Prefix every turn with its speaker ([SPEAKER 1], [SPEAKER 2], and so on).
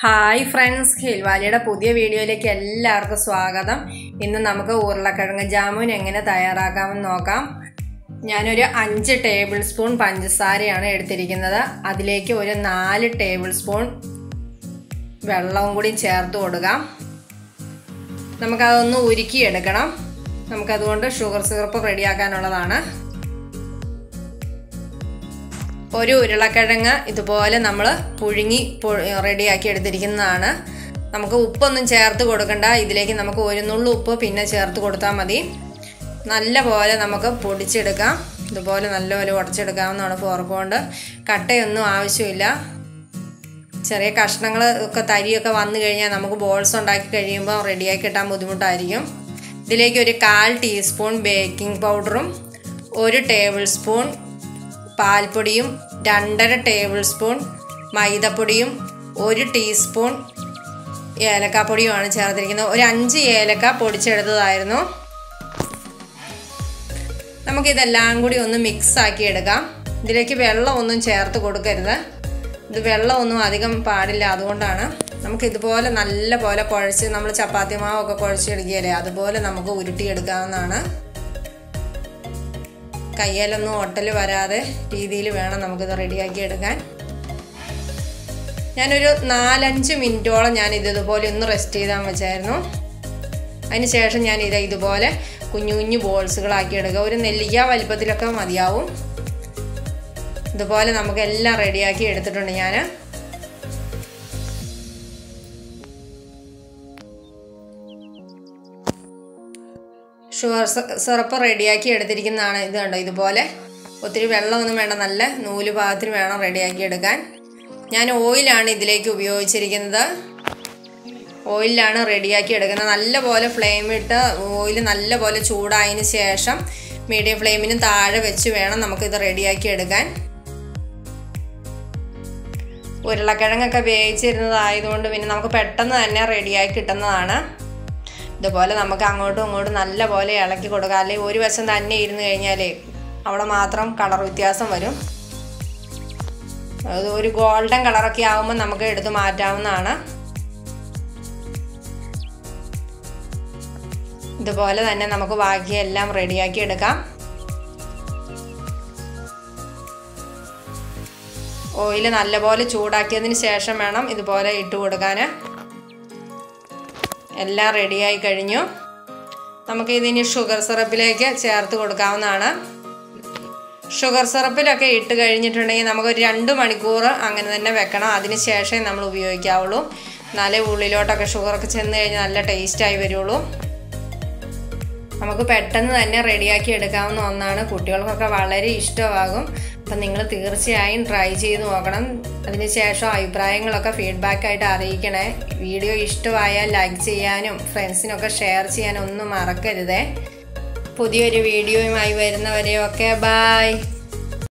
[SPEAKER 1] hi friends ഹിൽവാലിയുടെ പുതിയ വീഡിയോയിലേക്ക് എല്ലാവർക്കും സ്വാഗതം ഇന്ന് നമുക്ക് ഉരുളക്കിഴങ്ങ് ജാമുൻ എങ്ങനെ തയ്യാറാക്കാമെന്ന് നോക്കാം ഞാനൊരു അഞ്ച് ടേബിൾ സ്പൂൺ പഞ്ചസാരയാണ് എടുത്തിരിക്കുന്നത് അതിലേക്ക് ഒരു നാല് ടേബിൾ സ്പൂൺ വെള്ളവും കൂടി ചേർത്ത് കൊടുക്കാം നമുക്കതൊന്ന് ഉരുക്കിയെടുക്കണം നമുക്കതുകൊണ്ട് ഷുഗർ സിറപ്പ് റെഡിയാക്കാനുള്ളതാണ് ഒരു ഉരുളക്കിഴങ്ങ് ഇതുപോലെ നമ്മൾ പുഴുങ്ങി റെഡിയാക്കി എടുത്തിരിക്കുന്നതാണ് നമുക്ക് ഉപ്പൊന്നും ചേർത്ത് കൊടുക്കണ്ട ഇതിലേക്ക് നമുക്ക് ഒരു നുള്ളു ഉപ്പ് പിന്നെ ചേർത്ത് കൊടുത്താൽ മതി നല്ല പോലെ നമുക്ക് പൊടിച്ചെടുക്കാം ഇതുപോലെ നല്ലപോലെ ഉടച്ചെടുക്കാവുന്നതാണ് ഫോർക്ക് കൊണ്ട് കട്ടയൊന്നും ആവശ്യമില്ല ചെറിയ കഷ്ണങ്ങൾ ഒക്കെ തരിയൊക്കെ വന്നു കഴിഞ്ഞാൽ നമുക്ക് ബോൾസ് ഉണ്ടാക്കി കഴിയുമ്പോൾ റെഡിയാക്കി കിട്ടാൻ ബുദ്ധിമുട്ടായിരിക്കും ഇതിലേക്ക് ഒരു കാൽ ടീസ്പൂൺ ബേക്കിംഗ് പൗഡറും ഒരു ടേബിൾ സ്പൂൺ പാൽപ്പൊടിയും രണ്ടര ടേബിൾ സ്പൂൺ മൈദപ്പൊടിയും ഒരു ടീസ്പൂൺ ഏലക്കാപ്പൊടിയുമാണ് ചേർത്തിരിക്കുന്നത് ഒരു അഞ്ച് ഏലക്ക പൊടിച്ചെടുത്തതായിരുന്നു നമുക്കിതെല്ലാം കൂടി ഒന്ന് മിക്സ് ആക്കി എടുക്കാം ഇതിലേക്ക് വെള്ളമൊന്നും ചേർത്ത് കൊടുക്കരുത് ഇത് വെള്ളമൊന്നും അധികം പാടില്ല അതുകൊണ്ടാണ് നമുക്ക് ഇതുപോലെ നല്ല പോലെ കുഴച്ച് നമ്മൾ ചപ്പാത്തി മാവൊക്കെ കുഴച്ചെടുക്കുകയല്ലേ അതുപോലെ നമുക്ക് ഉരുട്ടിയെടുക്കാവുന്നതാണ് കയ്യിലൊന്നും ഒട്ടൽ വരാതെ രീതിയിൽ വേണം നമുക്കിത് റെഡിയാക്കി എടുക്കാൻ ഞാനൊരു നാലഞ്ച് മിനിറ്റോളം ഞാൻ ഇത് ഇതുപോലെ ഒന്ന് റെസ്റ്റ് ചെയ്താൽ വെച്ചായിരുന്നു അതിന് ശേഷം ഞാൻ ഇത് ഇതുപോലെ കുഞ്ഞു കുഞ്ഞു ബോൾസുകളാക്കി എടുക്കുക ഒരു നെല്ലിക്ക വലിപ്പത്തിലൊക്കെ മതിയാവും ഇതുപോലെ നമുക്ക് എല്ലാം റെഡിയാക്കി എടുത്തിട്ടുണ്ട് ഞാൻ ഷുഗർ സിറപ്പ് റെഡിയാക്കി എടുത്തിരിക്കുന്നതാണ് ഇത് കണ്ടോ ഇതുപോലെ ഒത്തിരി വെള്ളമൊന്നും വേണ്ട നല്ല നൂല് പാകത്തിന് വേണം റെഡിയാക്കി എടുക്കാൻ ഞാൻ ഓയിലാണ് ഇതിലേക്ക് ഉപയോഗിച്ചിരിക്കുന്നത് ഓയിലാണ് റെഡിയാക്കി എടുക്കുന്നത് നല്ല പോലെ ഫ്ലെയിം ഇട്ട് ഓയിൽ നല്ല പോലെ ചൂടായതിന് ശേഷം മീഡിയം ഫ്ലെയിമിന് താഴെ വെച്ച് വേണം നമുക്കിത് റെഡിയാക്കി എടുക്കാൻ ഉരുളക്കിഴങ്ങൊക്കെ വേവിച്ചിരുന്നതായതുകൊണ്ട് പിന്നെ നമുക്ക് പെട്ടെന്ന് തന്നെ റെഡിയാക്കി കിട്ടുന്നതാണ് ഇതുപോലെ നമുക്ക് അങ്ങോട്ടും ഇങ്ങോട്ടും നല്ല പോലെ ഇളക്കി കൊടുക്കാം അല്ലെങ്കിൽ ഒരു വശം തന്നെ ഇരുന്ന് കഴിഞ്ഞാലേ അവിടെ മാത്രം കളർ വ്യത്യാസം വരും അത് ഒരു ഗോൾഡൻ കളറൊക്കെ ആകുമ്പോൾ നമുക്ക് എടുത്ത് മാറ്റാവുന്നതാണ് ഇതുപോലെ തന്നെ നമുക്ക് ബാക്കിയെല്ലാം റെഡിയാക്കി എടുക്കാം ഓയിൽ നല്ലപോലെ ചൂടാക്കിയതിന് ശേഷം വേണം ഇതുപോലെ ഇട്ട് കൊടുക്കാൻ എല്ലാം റെഡിയായി കഴിഞ്ഞു നമുക്ക് ഇതിന് ഷുഗർ സിറപ്പിലേക്ക് ചേർത്ത് കൊടുക്കാവുന്നതാണ് ഷുഗർ സിറപ്പിലൊക്കെ ഇട്ട് കഴിഞ്ഞിട്ടുണ്ടെങ്കിൽ നമുക്കൊരു രണ്ട് മണിക്കൂർ അങ്ങനെ തന്നെ വെക്കണം അതിന് ശേഷമേ നമ്മൾ ഉപയോഗിക്കാവുള്ളൂ എന്നാലേ ഉള്ളിലോട്ടൊക്കെ ഷുഗറൊക്കെ ചെന്ന് കഴിഞ്ഞാൽ നല്ല ടേസ്റ്റായി വരുള്ളൂ നമുക്ക് പെട്ടെന്ന് തന്നെ റെഡിയാക്കി എടുക്കാവുന്ന ഒന്നാണ് കുട്ടികൾക്കൊക്കെ വളരെ ഇഷ്ടമാകും അപ്പം നിങ്ങൾ തീർച്ചയായും ട്രൈ ചെയ്ത് നോക്കണം അതിനുശേഷം അഭിപ്രായങ്ങളൊക്കെ ഫീഡ്ബാക്കായിട്ട് അറിയിക്കണേ വീഡിയോ ഇഷ്ടമായാൽ ലൈക്ക് ചെയ്യാനും ഫ്രണ്ട്സിനൊക്കെ ഷെയർ ചെയ്യാനും ഒന്നും മറക്കരുതേ പുതിയൊരു വീഡിയോയുമായി വരുന്നവരെയൊക്കെ ബായ്